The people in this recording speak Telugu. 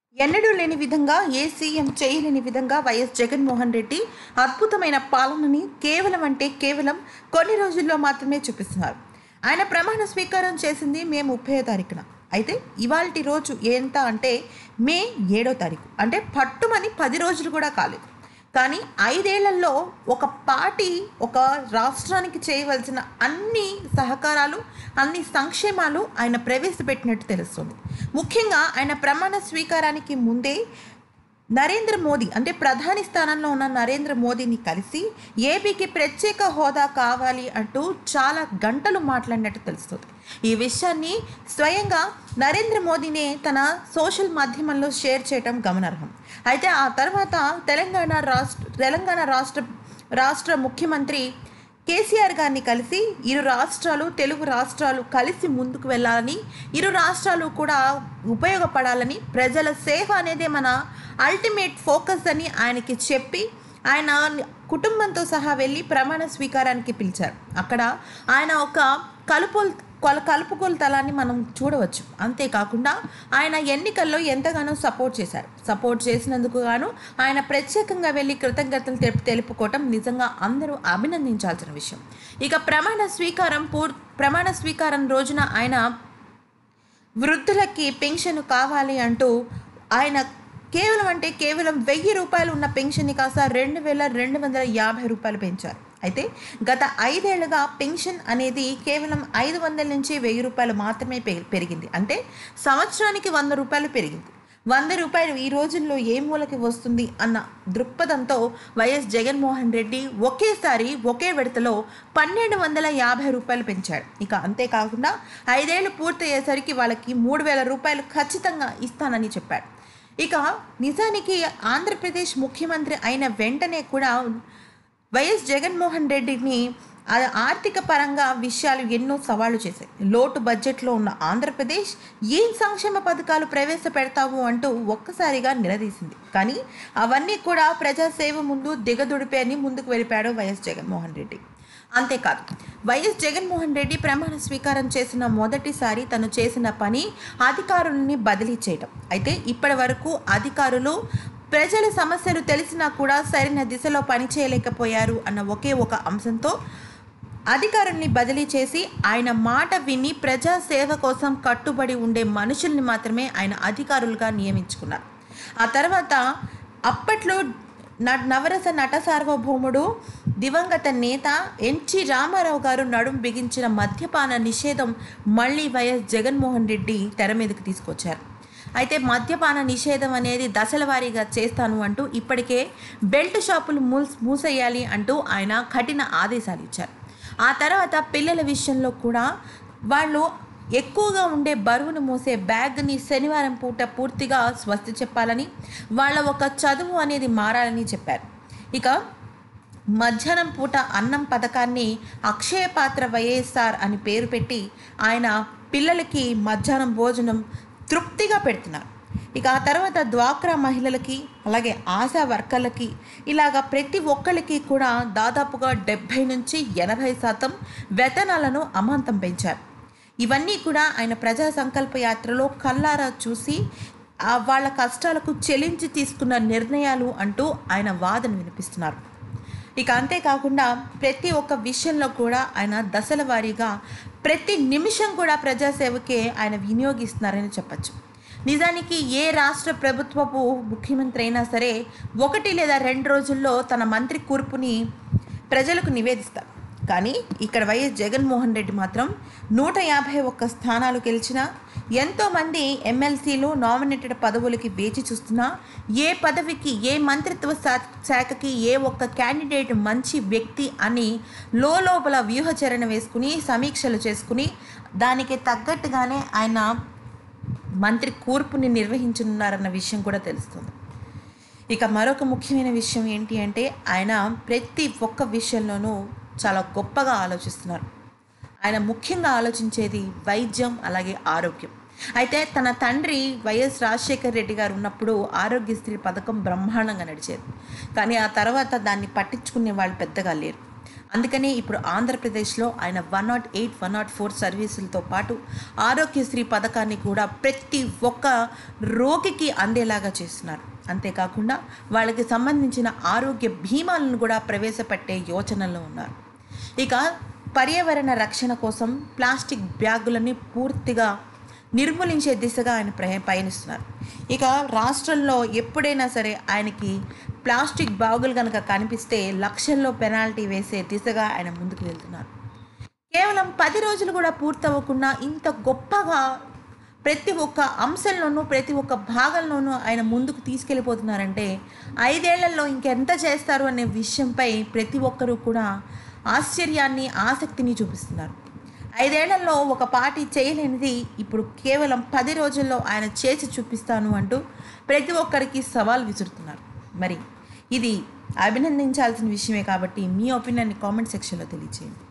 ఎన్నడూ లేని విధంగా ఏ సీఎం చేయలేని విధంగా వైఎస్ జగన్మోహన్ రెడ్డి అద్భుతమైన పాలనని కేవలం అంటే కేవలం కొన్ని రోజుల్లో మాత్రమే చూపిస్తున్నారు ఆయన ప్రమాణ స్వీకారం చేసింది మే ముప్పై తారీఖున అయితే ఇవాల్టి రోజు ఎంత అంటే మే ఏడో తారీఖు అంటే పట్టుమని పది రోజులు కూడా కాలేదు కానీ ఐదేళ్లలో ఒక పార్టీ ఒక రాష్ట్రానికి చేయవలసిన అన్ని సహకారాలు అన్ని సంక్షేమాలు ఆయన ప్రవేశపెట్టినట్టు తెలుస్తుంది ముఖ్యంగా ఆయన ప్రమాణ స్వీకారానికి ముందే నరేంద్ర మోదీ అంటే ప్రధాని స్థానంలో ఉన్న నరేంద్ర మోదీని కలిసి ఏపీకి ప్రత్యేక హోదా కావాలి అంటూ చాలా గంటలు మాట్లాడినట్టు తెలుస్తుంది ఈ విషయాన్ని స్వయంగా నరేంద్ర మోదీనే తన సోషల్ మాధ్యమంలో షేర్ చేయడం గమనార్హం అయితే ఆ తర్వాత తెలంగాణ రాష్ట్ర తెలంగాణ రాష్ట్ర రాష్ట్ర ముఖ్యమంత్రి కేసీఆర్ గారిని కలిసి ఇరు రాష్ట్రాలు తెలుగు రాష్ట్రాలు కలిసి ముందుకు వెళ్ళాలని ఇరు రాష్ట్రాలు కూడా ఉపయోగపడాలని ప్రజల సేవ అనేదే మన అల్టిమేట్ ఫోకస్ అని ఆయనకి చెప్పి ఆయన కుటుంబంతో సహా వెళ్ళి ప్రమాణ స్వీకారానికి పిలిచారు అక్కడ ఆయన ఒక కలుపుల్ కొల కలుపుకోలు తలాన్ని మనం చూడవచ్చు అంతేకాకుండా ఆయన ఎన్నికల్లో ఎంతగానో సపోర్ట్ చేశారు సపోర్ట్ చేసినందుకు గాను ఆయన ప్రత్యేకంగా వెళ్ళి కృతజ్ఞతలు తెలుపు తెలుపుకోవటం నిజంగా అందరూ అభినందించాల్సిన విషయం ఇక ప్రమాణ స్వీకారం పూర్ ప్రమాణ స్వీకారం రోజున ఆయన వృద్ధులకి పెన్షన్ కావాలి అంటూ ఆయన కేవలం అంటే కేవలం వెయ్యి రూపాయలు ఉన్న పెన్షన్ని కాస్త రెండు వేల రెండు వందల యాభై రూపాయలు పెంచారు అయితే గత ఐదేళ్లుగా పెన్షన్ అనేది కేవలం ఐదు వందల నుంచి వెయ్యి రూపాయలు మాత్రమే పె- పెరిగింది అంటే సంవత్సరానికి వంద రూపాయలు పెరిగింది వంద రూపాయలు ఈ రోజుల్లో ఏ మూలకి వస్తుంది అన్న దృక్పథంతో వైఎస్ జగన్మోహన్ రెడ్డి ఒకేసారి ఒకే విడతలో పన్నెండు వందల యాభై రూపాయలు పెంచాడు ఇక అంతేకాకుండా ఐదేళ్లు పూర్తయ్యేసరికి వాళ్ళకి మూడు వేల రూపాయలు ఖచ్చితంగా ఇస్తానని చెప్పాడు ఇక నిజానికి ఆంధ్రప్రదేశ్ ముఖ్యమంత్రి అయిన వెంటనే కూడా వైఎస్ జగన్మోహన్ రెడ్డిని ఆ- ఆర్థిక పరంగా విషయాలు ఎన్నో సవాళ్లు చేశాయి లోటు బడ్జెట్లో ఉన్న ఆంధ్రప్రదేశ్ ఏం సంక్షేమ పథకాలు ప్రవేశపెడతావు అంటూ ఒక్కసారిగా నిలదీసింది కానీ అవన్నీ కూడా ప్రజాసేవ ముందు దిగదుడిపే అని ముందుకు వెళ్ళిపాడు వైఎస్ జగన్మోహన్ రెడ్డి అంతేకాదు వైఎస్ జగన్మోహన్ రెడ్డి ప్రమాణ స్వీకారం చేసిన మొదటిసారి తను చేసిన పని అధికారులని బదిలీ చేయడం అయితే ఇప్పటి వరకు అధికారులు ప్రజల సమస్యలు తెలిసినా కూడా సరైన దిశలో పని చేయలేకపోయారు అన్న ఒకే ఒక అంశంతో అధికారుల్ని బదిలీ చేసి ఆయన మాట విని ప్రజా సేవ కోసం కట్టుబడి ఉండే మనుషుల్ని మాత్రమే ఆయన అధికారులుగా నియమించుకున్నారు ఆ తర్వాత అప్పట్లో న- నవరస నట సార్వభౌముడు దివంగత నేత ఎన్టీ రామారావు గారు నడుం బిగించిన మద్యపాన నిషేధం మళ్ళీ వైఎస్ జగన్మోహన్ రెడ్డి తెర మీదకి తీసుకొచ్చారు అయితే మద్యపాన నిషేధం అనేది దశల వారీగా చేస్తాను అంటూ ఇప్పటికే బెల్ట్ షాపులు మూస్ మూసేయాలి అంటూ ఆయన కఠిన ఆదేశాలు ఇచ్చారు ఆ తర్వాత పిల్లల విషయంలో కూడా వాళ్ళు ఎక్కువగా ఉండే బరువును మోసే బ్యాగ్ని శనివారం పూట పూర్తిగా స్వస్తి చెప్పాలని వాళ్ళ ఒక చదువు అనేది మారాలని చెప్పారు ఇక మధ్యాహ్నం పూట అన్నం పథకాన్ని అక్షయ పాత్ర వైఎస్ఆర్ అని పేరు పెట్టి ఆయన పిల్లలకి మధ్యాహ్నం భోజనం తృప్తిగా పెడుతున్నారు ఇక ఆ తర్వాత డ్వాక్రా మహిళలకి అలాగే ఆశా వర్కర్లకి ఇలాగ ప్రతి ఒక్కరికి కూడా దాదాపుగా డెబ్భై నుంచి ఎనభై శాతం వేతనాలను అమాంతం పెంచారు ఇవన్నీ కూడా ఆయన ప్రజా సంకల్ప యాత్రలో కల్లారా చూసి ఆ వాళ్ళ కష్టాలకు చెల్లించి తీసుకున్న నిర్ణయాలు అంటూ ఆయన వాదన వినిపిస్తున్నారు ఇక అంతేకాకుండా ప్రతి ఒక్క విషయంలో కూడా ఆయన దశల వారీగా ప్రతి నిమిషం కూడా ప్రజాసేవకే ఆయన వినియోగిస్తున్నారని చెప్పచ్చు నిజానికి ఏ రాష్ట్ర ప్రభుత్వపు ముఖ్యమంత్రి అయినా సరే ఒకటి లేదా రెండు రోజుల్లో తన మంత్రి కూర్పుని ప్రజలకు నివేదిస్తారు కానీ ఇక్కడ వైఎస్ జగన్మోహన్ రెడ్డి మాత్రం నూట యాభై ఒక్క స్థానాలు గెలిచినా ఎంతోమంది ఎమ్మెల్సీలు నామినేటెడ్ పదవులకి వేచి చూస్తున్నా ఏ పదవికి ఏ మంత్రిత్వ శా- శాఖకి ఏ ఒక్క క్యాండిడేట్ మంచి వ్యక్తి అని లోపల వ్యూహచరణ వేసుకుని సమీక్షలు చేసుకుని దానికి తగ్గట్టుగానే ఆయన మంత్రి కూర్పుని నిర్వహించనున్నారన్న విషయం కూడా తెలుస్తుంది ఇక మరొక ముఖ్యమైన విషయం ఏంటి అంటే ఆయన ప్రతి ఒక్క విషయంలోనూ చాలా గొప్పగా ఆలోచిస్తున్నారు ఆయన ముఖ్యంగా ఆలోచించేది వైద్యం అలాగే ఆరోగ్యం అయితే తన తండ్రి వైఎస్ రాజశేఖర్ రెడ్డి గారు ఉన్నప్పుడు ఆరోగ్యశ్రీ పథకం బ్రహ్మాండంగా నడిచేది కానీ ఆ తర్వాత దాన్ని పట్టించుకునే వాళ్ళు పెద్దగా లేరు అందుకనే ఇప్పుడు ఆంధ్రప్రదేశ్లో ఆయన one not eight one not four సర్వీసులతో పాటు ఆరోగ్యశ్రీ పథకాన్ని కూడా ప్రతి ఒక్క రోగికి అందేలాగా చేస్తున్నారు అంతేకాకుండా వాళ్ళకి సంబంధించిన ఆరోగ్య భీమాలను కూడా ప్రవేశపెట్టే యోచనలో ఉన్నారు ఇక పర్యావరణ రక్షణ కోసం ప్లాస్టిక్ బ్యాగులని పూర్తిగా నిర్మూలించే దిశగా ఆయన ప్రయ పయనిస్తున్నారు ఇక రాష్ట్రంలో ఎప్పుడైనా సరే ఆయనకి ప్లాస్టిక్ బ్యాగులు కనుక కనిపిస్తే లక్షల్లో పెనాల్టీ వేసే దిశగా ఆయన ముందుకు వెళ్తున్నారు కేవలం పది రోజులు కూడా పూర్తవ్వకుండా ఇంత గొప్పగా ప్రతి ఒక్క అంశంలోనూ ప్రతి ఒక్క భాగంలోనూ ఆయన ముందుకు తీసుకెళ్ళిపోతున్నారంటే ఐదేళ్లలో ఇంకెంత చేస్తారు అనే విషయంపై ప్రతి ఒక్కరూ కూడా ఆశ్చర్యాన్ని ఆసక్తిని చూపిస్తున్నారు ఐదేళ్లలో ఒక పార్టీ చేయలేనిది ఇప్పుడు కేవలం పది రోజుల్లో ఆయన చేసి చూపిస్తాను అంటూ ప్రతి ఒక్కరికి సవాల్ విసురుతున్నారు మరి ఇది అభినందించాల్సిన విషయమే కాబట్టి మీ ఒపీనియన్ని కామెంట్ సెక్షన్లో తెలియచేయండి